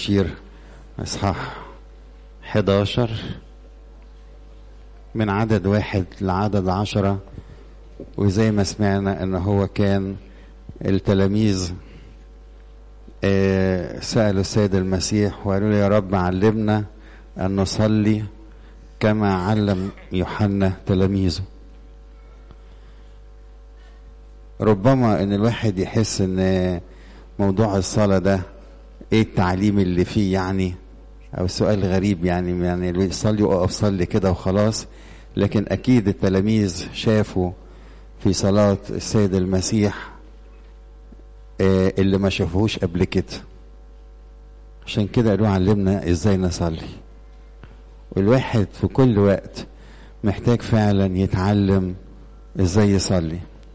شير اصحاح 11 من عدد واحد لعدد عشرة وزي ما سمعنا ان هو كان التلاميذ آه، سألوا السيد المسيح وقالوا له يا رب علمنا أن نصلي كما علم يوحنا تلاميذه ربما ان الواحد يحس ان موضوع الصلاة ده ايه التعليم اللي فيه يعني او سؤال غريب يعني يعني اللي يصلي وقف صلي كده وخلاص لكن اكيد التلاميذ شافوا في صلاة السيد المسيح آه، اللي ما شافوهوش قبل كده عشان كده قالوا علمنا ازاي نصلي والواحد في كل وقت محتاج فعلا يتعلم ازاي يصلي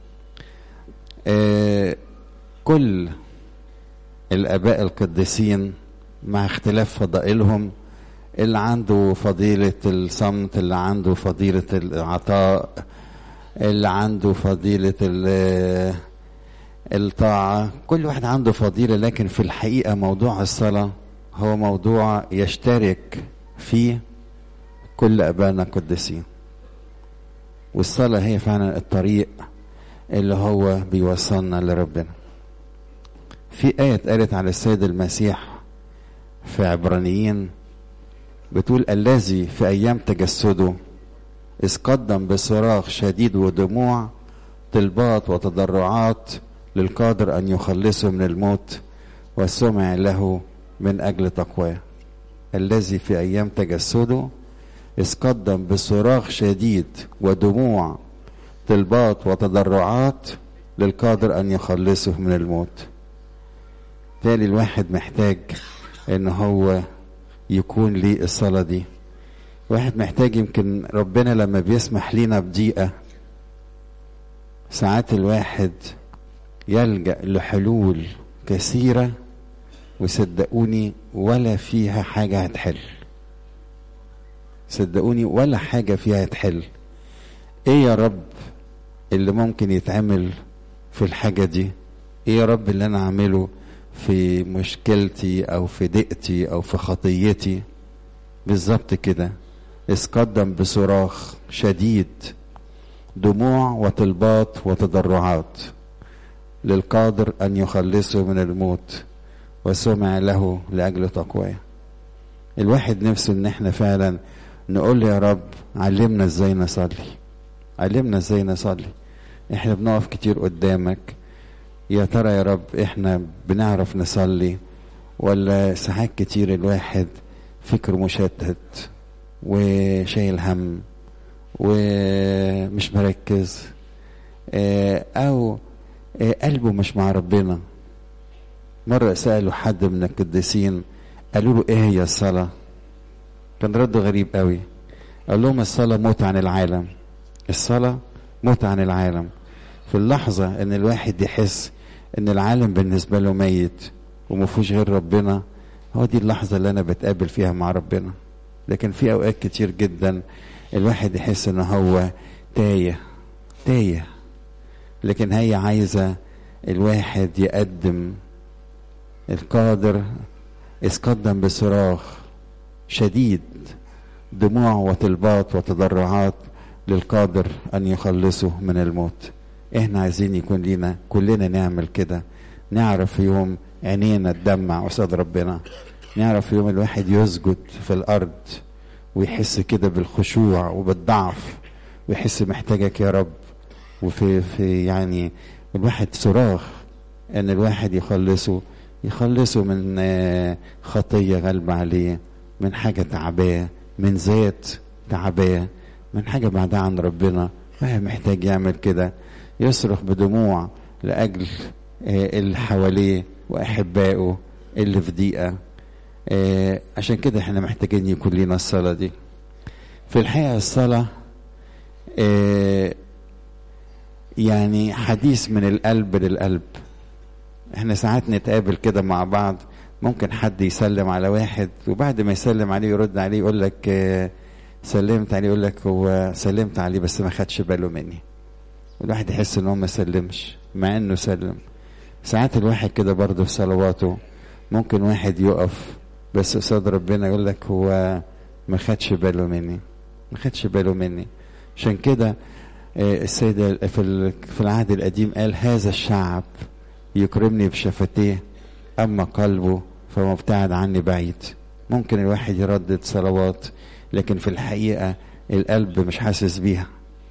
آه، كل الاباء القديسين مع اختلاف فضائلهم اللي عنده فضيلة الصمت اللي عنده فضيلة العطاء اللي عنده فضيلة ال- الطاعة كل واحد عنده فضيلة لكن في الحقيقة موضوع الصلاة هو موضوع يشترك فيه كل أبائنا القديسين والصلاة هي فعلا الطريق اللي هو بيوصلنا لربنا في آية اتقالت على السيد المسيح في عبرانيين بتقول الذي في أيام تجسده إذ قدم بصراخ شديد ودموع طلبات وتضرعات للقادر أن يخلصه من الموت وسمع له من أجل تقواه الذي في أيام تجسده إذ قدم بصراخ شديد ودموع طلبات وتضرعات للقادر أن يخلصه من الموت بالتالي الواحد محتاج ان هو يكون ليه الصلاة دي واحد محتاج يمكن ربنا لما بيسمح لينا بضيقة ساعات الواحد يلجأ لحلول كثيرة وصدقوني ولا فيها حاجة هتحل صدقوني ولا حاجة فيها هتحل ايه يا رب اللي ممكن يتعمل في الحاجة دي ايه يا رب اللي انا اعمله في مشكلتي او في ضيقتي او في خطيتي بالظبط كده إذ قدم بصراخ شديد دموع وطلبات وتضرعات للقادر ان يخلصه من الموت وسمع له لاجل تقواه الواحد نفسه ان احنا فعلا نقول له يا رب علمنا ازاي نصلي علمنا ازاي نصلي احنا بنقف كتير قدامك يا ترى يا رب احنا بنعرف نصلي ولا ساعات كتير الواحد فكره مشتت وشايل هم ومش مركز اه، او اه، قلبه مش مع ربنا مرة سألوا حد من القديسين قالوا له ايه هي الصلاة كان رده غريب قوي قال لهم الصلاة موت عن العالم الصلاة موت عن العالم في اللحظة ان الواحد يحس ان العالم بالنسبة له ميت ومفيهوش غير ربنا هو دي اللحظة اللي انا بتقابل فيها مع ربنا لكن في اوقات كتير جدا الواحد يحس ان هو تايه تايه لكن هي عايزة الواحد يقدم القادر إذ قدم بصراخ شديد دموع وطلبات وتضرعات للقادر أن يخلصه من الموت احنا عايزين يكون لينا كلنا نعمل كده نعرف في يوم عينينا تدمع قصاد ربنا نعرف في يوم الواحد يسجد في الأرض ويحس كده بالخشوع وبالضعف ويحس محتاجك يا رب وفي في يعني الواحد صراخ ان الواحد يخلصه يخلصه من آه، خطية غالبة عليه من حاجة تعباه من ذات تعباه من حاجة بعدها عن ربنا واحد محتاج يعمل كده يصرخ بدموع لأجل آه، اللي حواليه وأحبائه اللي في ضيقة آه، عشان كده احنا محتاجين يكون لنا الصلاة دي في الحقيقة الصلاة آه، يعني حديث من القلب للقلب احنا ساعات نتقابل كده مع بعض ممكن حد يسلم على واحد وبعد ما يسلم عليه يرد عليه يقول لك آه، سلمت عليه يقول لك هو سلمت عليه بس ما خدش باله مني والواحد يحس ان هو ما سلمش مع انه سلم ساعات الواحد كده برضه في صلواته ممكن واحد يقف بس قصاد ربنا يقول لك هو ما خدش باله مني ما خدش باله مني عشان كده السيد في في العهد القديم قال هذا الشعب يكرمني بشفتيه اما قلبه فمبتعد عني بعيد ممكن الواحد يردد صلوات لكن في الحقيقه القلب مش حاسس بيها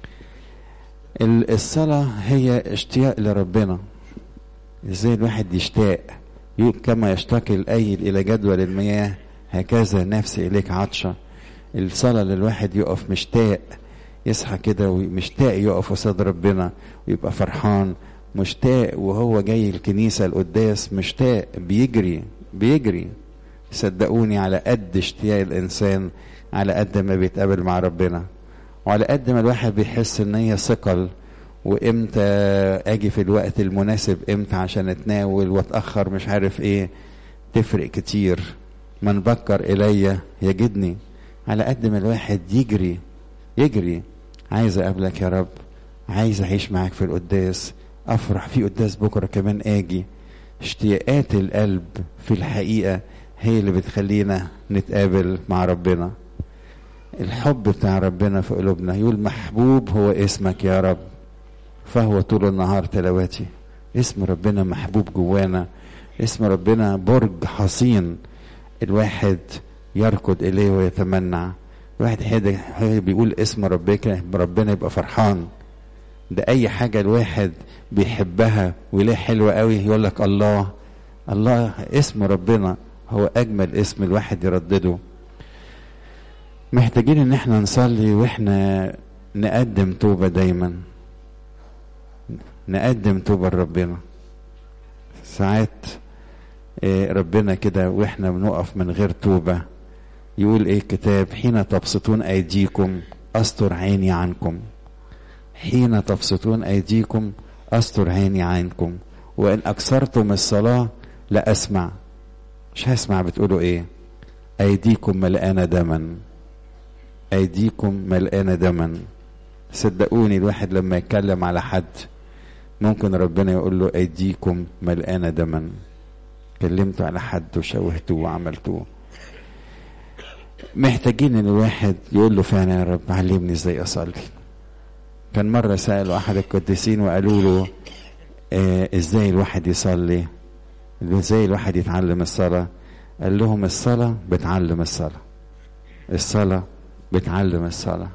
الصلاه هي اشتياق لربنا ازاي الواحد يشتاق كما يشتاق الايل الى جدول المياه هكذا نفسي اليك عطشه الصلاه للواحد يقف مشتاق يصحى كده ومشتاق يقف قصاد ربنا ويبقى فرحان مشتاق وهو جاي الكنيسه القداس مشتاق بيجري بيجري صدقوني على قد اشتياق الانسان على قد ما بيتقابل مع ربنا وعلى قد ما الواحد بيحس ان هي ثقل وامتى اجي في الوقت المناسب امتى عشان اتناول واتاخر مش عارف ايه تفرق كتير من بكر الي يجدني على قد ما الواحد يجري يجري عايز اقابلك يا رب عايز اعيش معاك في القداس افرح في قداس بكره كمان اجي اشتياقات القلب في الحقيقه هي اللي بتخلينا نتقابل مع ربنا الحب بتاع ربنا في قلوبنا يقول محبوب هو اسمك يا رب فهو طول النهار تلاواتي اسم ربنا محبوب جوانا اسم ربنا برج حصين الواحد يركض اليه ويتمنع الواحد حاجة بيقول اسم ربك ربنا يبقى فرحان ده اي حاجة الواحد بيحبها ويلاقي حلوة قوي يقول لك الله الله اسم ربنا هو اجمل اسم الواحد يردده محتاجين ان احنا نصلي واحنا نقدم توبة دايما نقدم توبة لربنا ساعات ربنا كده واحنا بنقف من غير توبة يقول ايه الكتاب حين تبسطون ايديكم استر عيني عنكم حين تبسطون ايديكم استر عيني عنكم وان اكثرتم الصلاة لا اسمع مش هسمع بتقولوا ايه ايديكم ملقانة دما ايديكم ملقانة دما صدقوني الواحد لما يتكلم على حد ممكن ربنا يقول له ايديكم ملقانة دما كلمتوا على حد وشوهتوه وعملتوه محتاجين ان الواحد يقول له فعلا يا رب علمني ازاي اصلي كان مرة سألوا أحد القديسين وقالوا له آه ازاي الواحد يصلي ازاي الواحد يتعلم الصلاة قال لهم الصلاة بتعلم الصلاة الصلاة بتعلم الصلاة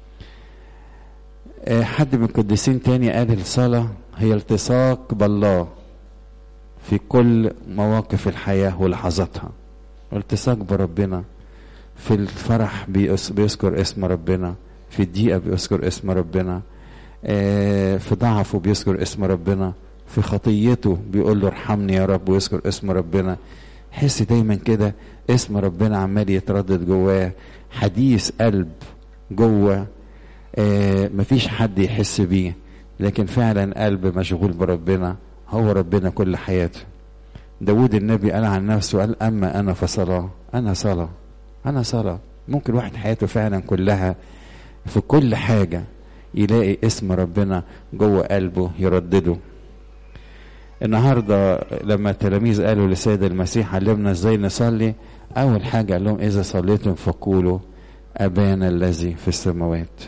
آه حد من القديسين تاني قال الصلاة هي التصاق بالله في كل مواقف الحياة ولحظاتها التصاق بربنا في الفرح بيذكر اسم ربنا في الضيقة بيذكر اسم ربنا آه في ضعفه بيذكر اسم ربنا في خطيته بيقول له ارحمني يا رب ويذكر اسم ربنا حس دايما كده اسم ربنا عمال يتردد جواه حديث قلب جوه آه مفيش حد يحس بيه لكن فعلا قلب مشغول بربنا هو ربنا كل حياته داود النبي قال عن نفسه قال أما أنا فصلاة أنا صلاة أنا صلاة ممكن واحد حياته فعلا كلها في كل حاجة يلاقي اسم ربنا جوه قلبه يردده النهارده لما التلاميذ قالوا لسيد المسيح علمنا ازاي نصلي اول حاجه قال لهم اذا صليتم فقولوا ابانا الذي في السماوات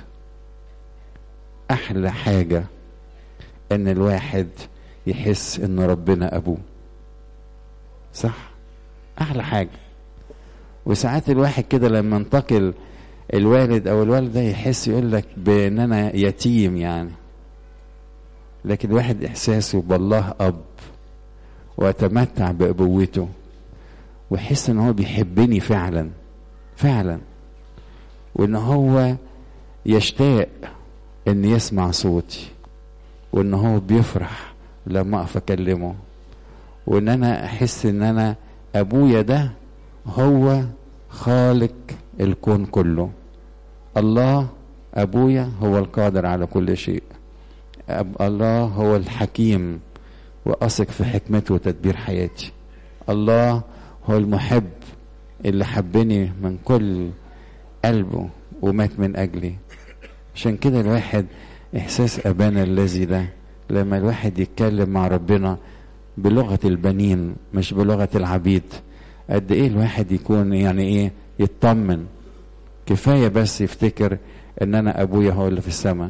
احلى حاجه ان الواحد يحس ان ربنا ابوه صح احلى حاجه وساعات الواحد كده لما انتقل الوالد او الوالده يحس يقول لك بان انا يتيم يعني لكن الواحد احساسه بالله اب واتمتع بابوته ويحس ان هو بيحبني فعلا فعلا وان هو يشتاق ان يسمع صوتي وان هو بيفرح لما اقف اكلمه وان انا احس ان انا ابويا ده هو خالق الكون كله الله ابويا هو القادر على كل شيء أب الله هو الحكيم واثق في حكمته وتدبير حياتي الله هو المحب اللي حبني من كل قلبه ومات من اجلي عشان كده الواحد احساس ابانا الذي ده لما الواحد يتكلم مع ربنا بلغه البنين مش بلغه العبيد قد ايه الواحد يكون يعني ايه يطمن كفايه بس يفتكر ان انا ابويا هو اللي في السماء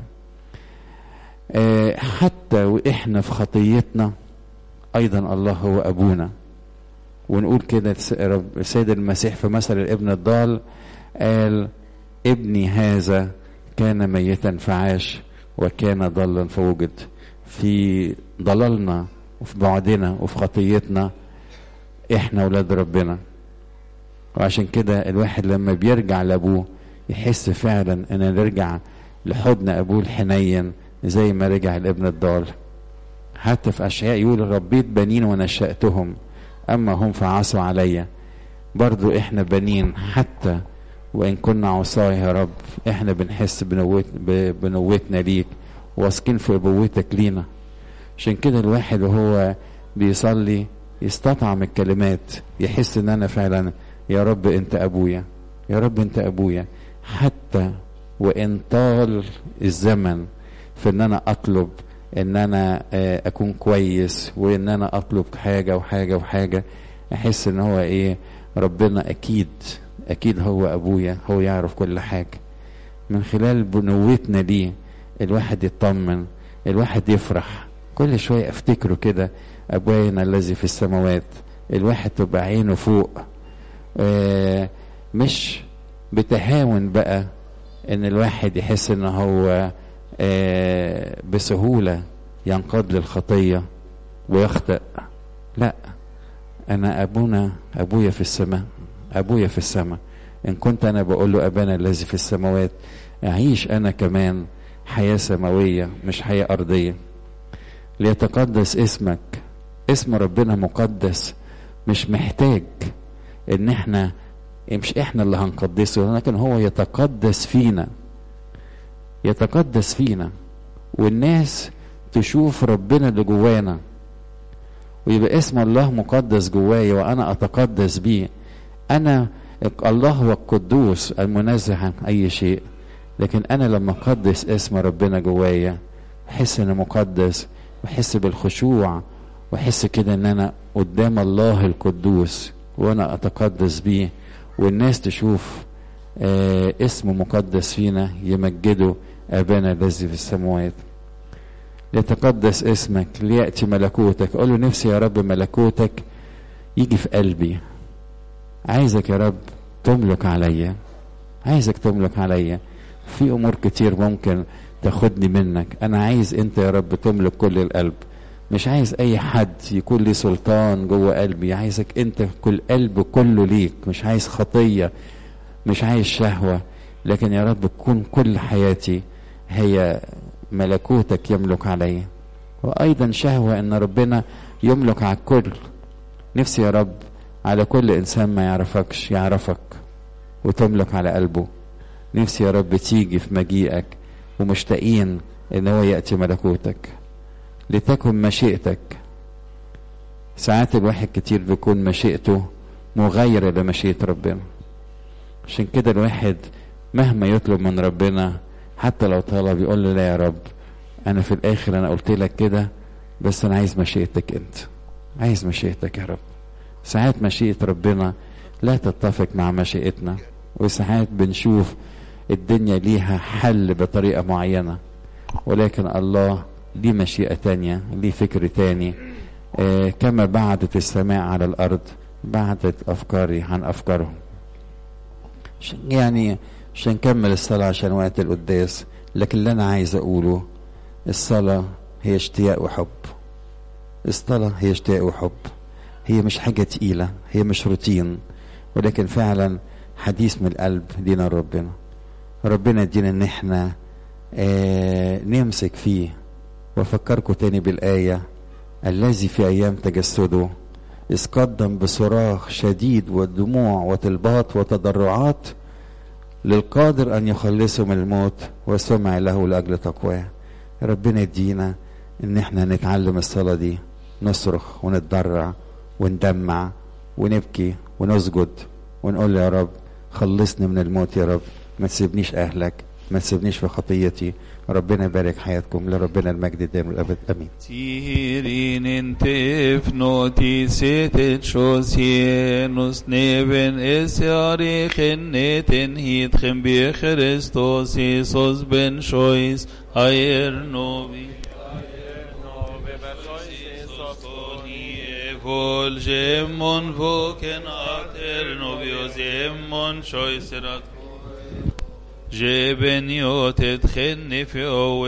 آه حتى واحنا في خطيتنا ايضا الله هو ابونا ونقول كده السيد المسيح في مثل الابن الضال قال ابني هذا كان ميتا فعاش وكان ضلا فوجد في ضلالنا وفي بعدنا وفي خطيتنا احنا ولاد ربنا وعشان كده الواحد لما بيرجع لابوه يحس فعلا ان نرجع لحضن ابوه الحنين زي ما رجع الابن الضال حتى في اشعياء يقول ربيت بنين ونشأتهم اما هم فعصوا عليا برضو احنا بنين حتى وان كنا عصاة يا رب احنا بنحس بنوت بنوتنا ليك واثقين في ابوتك لينا عشان كده الواحد وهو بيصلي يستطعم الكلمات يحس ان انا فعلا يا رب انت ابويا يا رب انت ابويا حتى وان طال الزمن في ان انا اطلب ان انا اكون كويس وان انا اطلب حاجه وحاجه وحاجه احس ان هو ايه ربنا اكيد اكيد هو ابويا هو يعرف كل حاجه من خلال بنوتنا ليه الواحد يطمن الواحد يفرح كل شويه افتكره كده ابوينا الذي في السماوات الواحد تبقى عينه فوق آه مش بتهاون بقى ان الواحد يحس ان هو آه بسهولة ينقاد للخطية ويخطئ لا انا ابونا ابويا في السماء ابويا في السماء ان كنت انا بقول له ابانا الذي في السماوات اعيش انا كمان حياة سماوية مش حياة ارضية ليتقدس اسمك اسم ربنا مقدس مش محتاج ان احنا مش احنا اللي هنقدسه لكن هو يتقدس فينا يتقدس فينا والناس تشوف ربنا اللي جوانا ويبقى اسم الله مقدس جوايا وانا اتقدس بيه انا الله هو القدوس المنزه عن اي شيء لكن انا لما اقدس اسم ربنا جوايا احس اني مقدس واحس بالخشوع واحس كده ان انا قدام الله القدوس وانا اتقدس بيه والناس تشوف آه اسم مقدس فينا يمجده ابانا الذي في السماوات ليتقدس اسمك لياتي ملكوتك اقول له نفسي يا رب ملكوتك يجي في قلبي عايزك يا رب تملك عليا عايزك تملك عليا في امور كتير ممكن تاخدني منك انا عايز انت يا رب تملك كل القلب مش عايز اي حد يكون لي سلطان جوه قلبي عايزك انت كل قلب كله ليك مش عايز خطيه مش عايز شهوه لكن يا رب تكون كل حياتي هي ملكوتك يملك عليا وايضا شهوه ان ربنا يملك على الكل نفسي يا رب على كل انسان ما يعرفكش يعرفك وتملك على قلبه نفسي يا رب تيجي في مجيئك ومشتاقين ان هو ياتي ملكوتك لتكن مشيئتك ساعات الواحد كتير بيكون مشيئته مغايرة لمشيئة ربنا عشان كده الواحد مهما يطلب من ربنا حتى لو طلب يقول له لا يا رب انا في الاخر انا قلت لك كده بس انا عايز مشيئتك انت عايز مشيئتك يا رب ساعات مشيئة ربنا لا تتفق مع مشيئتنا وساعات بنشوف الدنيا ليها حل بطريقة معينة ولكن الله ليه مشيئة تانية ليه فكر تاني آه كما بعدت السماء على الأرض بعدت أفكاري عن أفكارهم يعني مش هنكمل الصلاة عشان وقت القداس لكن اللي أنا عايز أقوله الصلاة هي اشتياق وحب الصلاة هي اشتياق وحب هي مش حاجة تقيلة هي مش روتين ولكن فعلا حديث من القلب لينا ربنا ربنا يدينا ان احنا آه نمسك فيه وافكركم تاني بالآية الذي في أيام تجسده إذ قدم بصراخ شديد ودموع وطلبات وتضرعات للقادر أن يخلصه من الموت وسمع له لأجل تقواه ربنا يدينا إن احنا نتعلم الصلاة دي نصرخ ونتضرع وندمع ونبكي ونسجد ونقول يا رب خلصني من الموت يا رب ما تسيبنيش أهلك ما تسيبنيش في خطيتي ربنا يبارك حياتكم لربنا المجد دائم الابد امين Tirin tefnoti setet shosienus neben es jarichen neten hitchen bi Christos Isus ben shois aer novi Vol gemon voken ater novios gemon shoiserat Jeben yotet chen nefio